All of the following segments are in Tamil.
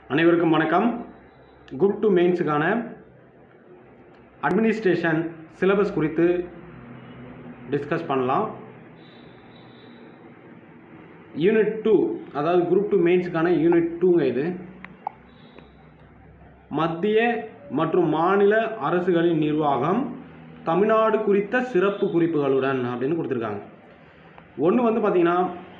அனைவருக்கும் வணக்கம் குரூப் டூ மெயின்ஸுக்கான அட்மினிஸ்ட்ரேஷன் சிலபஸ் குறித்து டிஸ்கஸ் பண்ணலாம் யூனிட் டூ அதாவது குரூப் டூ மெயின்ஸுக்கான யூனிட் டூங்க இது மத்திய மற்றும் மாநில அரசுகளின் நிர்வாகம் தமிழ்நாடு குறித்த சிறப்பு குறிப்புகளுடன் அப்படின்னு கொடுத்துருக்காங்க ஒன்று வந்து பார்த்தீங்கன்னா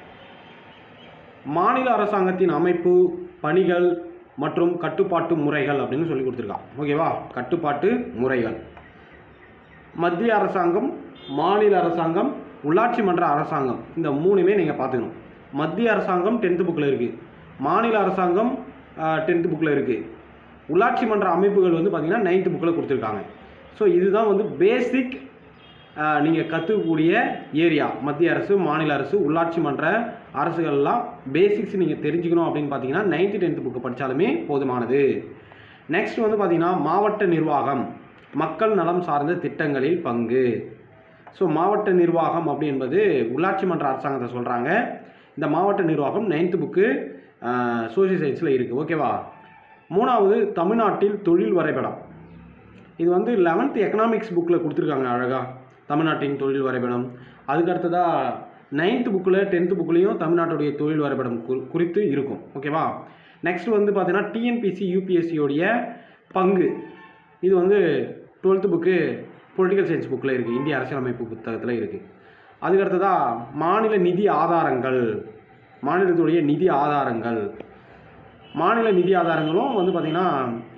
மாநில அரசாங்கத்தின் அமைப்பு பணிகள் மற்றும் கட்டுப்பாட்டு முறைகள் அப்படின்னு சொல்லி கொடுத்துருக்கான் ஓகேவா கட்டுப்பாட்டு முறைகள் மத்திய அரசாங்கம் மாநில அரசாங்கம் உள்ளாட்சி மன்ற அரசாங்கம் இந்த மூணுமே நீங்கள் பார்த்துக்கணும் மத்திய அரசாங்கம் டென்த்து புக்கில் இருக்குது மாநில அரசாங்கம் டென்த்து புக்கில் இருக்குது உள்ளாட்சி மன்ற அமைப்புகள் வந்து பார்த்திங்கன்னா நைன்த்து புக்கில் கொடுத்துருக்காங்க ஸோ இதுதான் வந்து பேசிக் நீங்கள் கற்றுக்கக்கூடிய ஏரியா மத்திய அரசு மாநில அரசு உள்ளாட்சி மன்ற அரசுகள்லாம் பேசிக்ஸ் நீங்கள் தெரிஞ்சுக்கணும் அப்படின்னு பார்த்தீங்கன்னா நைன்த்து டென்த்து புக்கு படித்தாலுமே போதுமானது நெக்ஸ்ட் வந்து பார்த்தீங்கன்னா மாவட்ட நிர்வாகம் மக்கள் நலம் சார்ந்த திட்டங்களில் பங்கு ஸோ மாவட்ட நிர்வாகம் அப்படி என்பது உள்ளாட்சி மன்ற அரசாங்கத்தை சொல்கிறாங்க இந்த மாவட்ட நிர்வாகம் நைன்த்து புக்கு சோசியல் சயின்ஸில் இருக்குது ஓகேவா மூணாவது தமிழ்நாட்டில் தொழில் வரைபடம் இது வந்து லெவன்த் எக்கனாமிக்ஸ் புக்கில் கொடுத்துருக்காங்க அழகாக தமிழ்நாட்டின் தொழில் வரைபடம் அதுக்கு அடுத்ததாக நைன்த்து புக்கில் டென்த்து புக்லேயும் தமிழ்நாட்டுடைய தொழில் வரைபடம் குறி குறித்து இருக்கும் ஓகேவா நெக்ஸ்ட் வந்து பார்த்தீங்கன்னா டிஎன்பிசி யூபிஎஸ்சியோடைய பங்கு இது வந்து டுவெல்த்து புக்கு பொலிட்டிக்கல் சயின்ஸ் புக்கில் இருக்குது இந்திய அரசியலமைப்பு புத்தகத்தில் இருக்குது அதுக்கு அடுத்ததாக மாநில நிதி ஆதாரங்கள் மாநிலத்துடைய நிதி ஆதாரங்கள் மாநில நிதி ஆதாரங்களும் வந்து பார்த்திங்கன்னா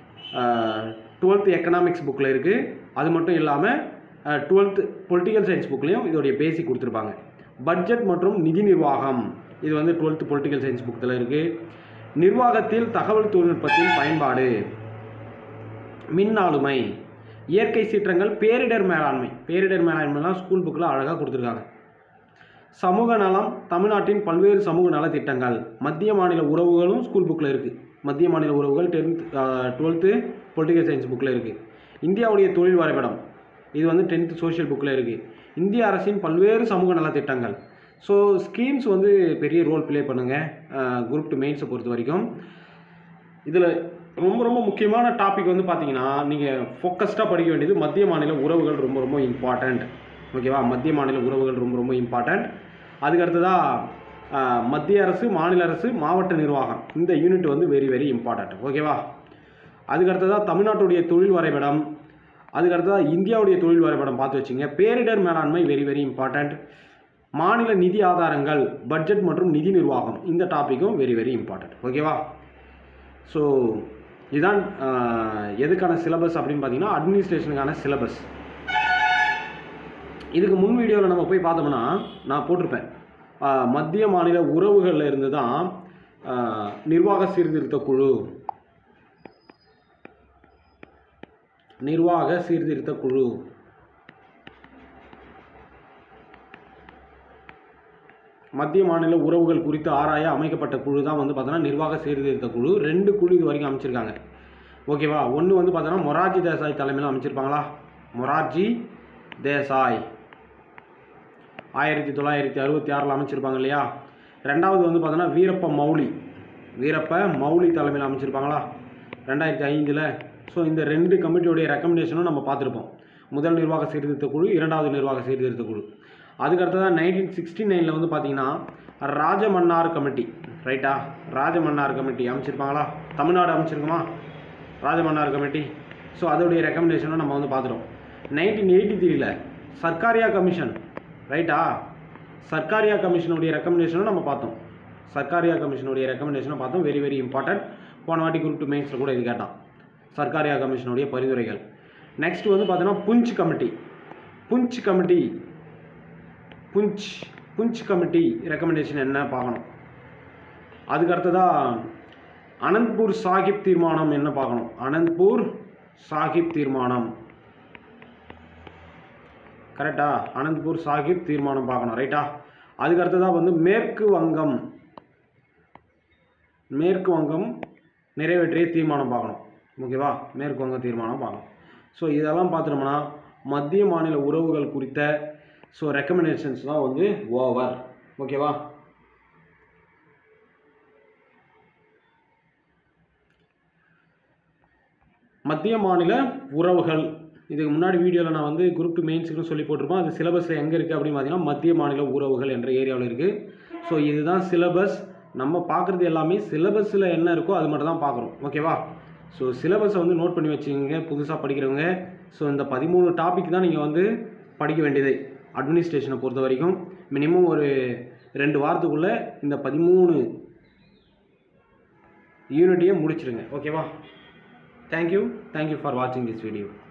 டுவெல்த் எக்கனாமிக்ஸ் புக்கில் இருக்குது அது மட்டும் இல்லாமல் டுவெல்த் பொலிட்டிக்கல் சயின்ஸ் புக்லேயும் இதோடைய பேசிக் கொடுத்துருப்பாங்க பட்ஜெட் மற்றும் நிதி நிர்வாகம் இது வந்து டுவெல்த் பொலிட்டிக்கல் சயின்ஸ் புக்கில் இருக்குது நிர்வாகத்தில் தகவல் தொழில்நுட்பத்தின் பயன்பாடு மின் ஆளுமை இயற்கை சீற்றங்கள் பேரிடர் மேலாண்மை பேரிடர் மேலாண்மைலாம் ஸ்கூல் புக்கில் அழகாக கொடுத்துருக்காங்க சமூக நலம் தமிழ்நாட்டின் பல்வேறு சமூக நலத்திட்டங்கள் மத்திய மாநில உறவுகளும் ஸ்கூல் புக்கில் இருக்குது மத்திய மாநில உறவுகள் டென்த் டுவெல்த்து பொலிட்டிக்கல் சயின்ஸ் புக்கில் இருக்குது இந்தியாவுடைய தொழில் வரைபடம் இது வந்து டென்த்து சோஷியல் புக்கில் இருக்குது இந்திய அரசின் பல்வேறு சமூக நலத்திட்டங்கள் ஸோ ஸ்கீம்ஸ் வந்து பெரிய ரோல் ப்ளே பண்ணுங்கள் குரூப் டூ மெயின்ஸை பொறுத்த வரைக்கும் இதில் ரொம்ப ரொம்ப முக்கியமான டாபிக் வந்து பார்த்தீங்கன்னா நீங்கள் ஃபோக்கஸ்டாக படிக்க வேண்டியது மத்திய மாநில உறவுகள் ரொம்ப ரொம்ப இம்பார்ட்டண்ட் ஓகேவா மத்திய மாநில உறவுகள் ரொம்ப ரொம்ப இம்பார்ட்டண்ட் அதுக்கு அடுத்ததாக மத்திய அரசு மாநில அரசு மாவட்ட நிர்வாகம் இந்த யூனிட் வந்து வெரி வெரி இம்பார்ட்டண்ட் ஓகேவா அதுக்கு அடுத்ததாக தமிழ்நாட்டுடைய தொழில் வரைபடம் அதுக்கு அடுத்ததாக இந்தியாவுடைய தொழில் வரைபடம் பார்த்து வச்சுங்க பேரிடர் மேலாண்மை வெரி வெரி இம்பார்ட்டண்ட் மாநில நிதி ஆதாரங்கள் பட்ஜெட் மற்றும் நிதி நிர்வாகம் இந்த டாப்பிக்கும் வெரி வெரி இம்பார்ட்டண்ட் ஓகேவா ஸோ இதுதான் எதுக்கான சிலபஸ் அப்படின்னு பார்த்தீங்கன்னா அட்மினிஸ்ட்ரேஷனுக்கான சிலபஸ் இதுக்கு முன் வீடியோவில் நம்ம போய் பார்த்தோம்னா நான் போட்டிருப்பேன் மத்திய மாநில உறவுகளில் இருந்து தான் நிர்வாக சீர்திருத்த குழு நிர்வாக சீர்திருத்த குழு மத்திய மாநில உறவுகள் குறித்து ஆராய அமைக்கப்பட்ட குழு தான் வந்து பார்த்தோன்னா நிர்வாக சீர்திருத்த குழு ரெண்டு குழு இது வரைக்கும் அமைச்சிருக்காங்க ஓகேவா ஒன்று வந்து பார்த்தோன்னா மொரார்ஜி தேசாய் தலைமையில் அமைச்சிருப்பாங்களா மொரார்ஜி தேசாய் ஆயிரத்தி தொள்ளாயிரத்தி அறுபத்தி ஆறில் அமைச்சிருப்பாங்க இல்லையா ரெண்டாவது வந்து பார்த்தோன்னா வீரப்ப மௌலி வீரப்ப மௌலி தலைமையில் அமைச்சிருப்பாங்களா ரெண்டாயிரத்தி ஐந்தில் ஸோ இந்த ரெண்டு கமிட்டியோடைய ரெக்கமெண்டேஷனும் நம்ம பார்த்துருப்போம் முதல் நிர்வாக சீர்திருத்த குழு இரண்டாவது நிர்வாக சீர்திருத்த குழு அதுக்கடுத்ததான் நைன்டீன் சிக்ஸ்டி நைனில் வந்து பார்த்தீங்கன்னா ராஜமன்னார் கமிட்டி ரைட்டா ராஜமன்னார் கமிட்டி அமைச்சிருப்பாங்களா தமிழ்நாடு அமைச்சிருக்குமா ராஜமன்னார் கமிட்டி ஸோ அதோடைய ரெக்கமெண்டேஷனும் நம்ம வந்து பார்த்துட்டோம் நைன்டீன் எயிட்டி த்ரீல சர்க்காரியா கமிஷன் ரைட்டா சர்க்காரியா கமிஷனுடைய ரெக்கமெண்டேஷனும் நம்ம பார்த்தோம் சர்க்காரியா கமிஷனுடைய ரெக்கமெண்டேஷனை பார்த்தோம் வெரி வெரி இம்பார்ட்டன்ட் போன வாட்டி குரூப் டூ மெயின்ஸில் கூட இது கேட்டான் சர்க்காரியா கமிஷனுடைய பரிந்துரைகள் நெக்ஸ்ட் வந்து பார்த்தீங்கன்னா Punchhi committee Punchhi committee Punchhi Punchhi committee recommendation என்ன பார்க்கணும் அதுக்கு அடுத்ததாக அனந்த்பூர் சாஹிப் தீர்மானம் என்ன பார்க்கணும் அனந்த்பூர் சாஹிப் தீர்மானம் கரெக்டா அனந்த்பூர் சாஹிப் தீர்மானம் பார்க்கணும் ரைட்டா அதுக்கு அடுத்ததாக வந்து மேற்கு வங்கம் மேற்கு வங்கம் நிறைவேற்றிய தீர்மானம் பார்க்கணும் ஓகேவா மேற்கு வங்க தீர்மானம் பார்க்கணும் ஸோ இதெல்லாம் பார்த்துட்டோம்னா மத்திய மாநில உறவுகள் குறித்த ஸோ ரெக்கமெண்டேஷன்ஸ் தான் வந்து ஓவர் ஓகேவா மத்திய மாநில உறவுகள் இதுக்கு முன்னாடி வீடியோவில் நான் வந்து குரூப் டூ மெயின்ஸுக்குன்னு சொல்லி போட்டிருப்போம் அது சிலபஸில் எங்கே இருக்குது அப்படின்னு பார்த்தீங்கன்னா மத்திய மாநில உறவுகள் என்ற ஏரியாவில் இருக்குது ஸோ இதுதான் சிலபஸ் நம்ம பார்க்குறது எல்லாமே சிலபஸில் என்ன இருக்கோ அது மட்டும் தான் பார்க்குறோம் ஓகேவா ஸோ சிலபஸை வந்து நோட் பண்ணி வச்சுக்கோங்க புதுசாக படிக்கிறவங்க ஸோ இந்த பதிமூணு டாபிக் தான் நீங்கள் வந்து படிக்க வேண்டியது அட்மினிஸ்ட்ரேஷனை பொறுத்த வரைக்கும் மினிமம் ஒரு ரெண்டு வாரத்துக்குள்ளே இந்த பதிமூணு யூனிட்டையும் முடிச்சிருங்க ஓகேவா தேங்க்யூ தேங்க்யூ ஃபார் வாட்சிங் திஸ் வீடியோ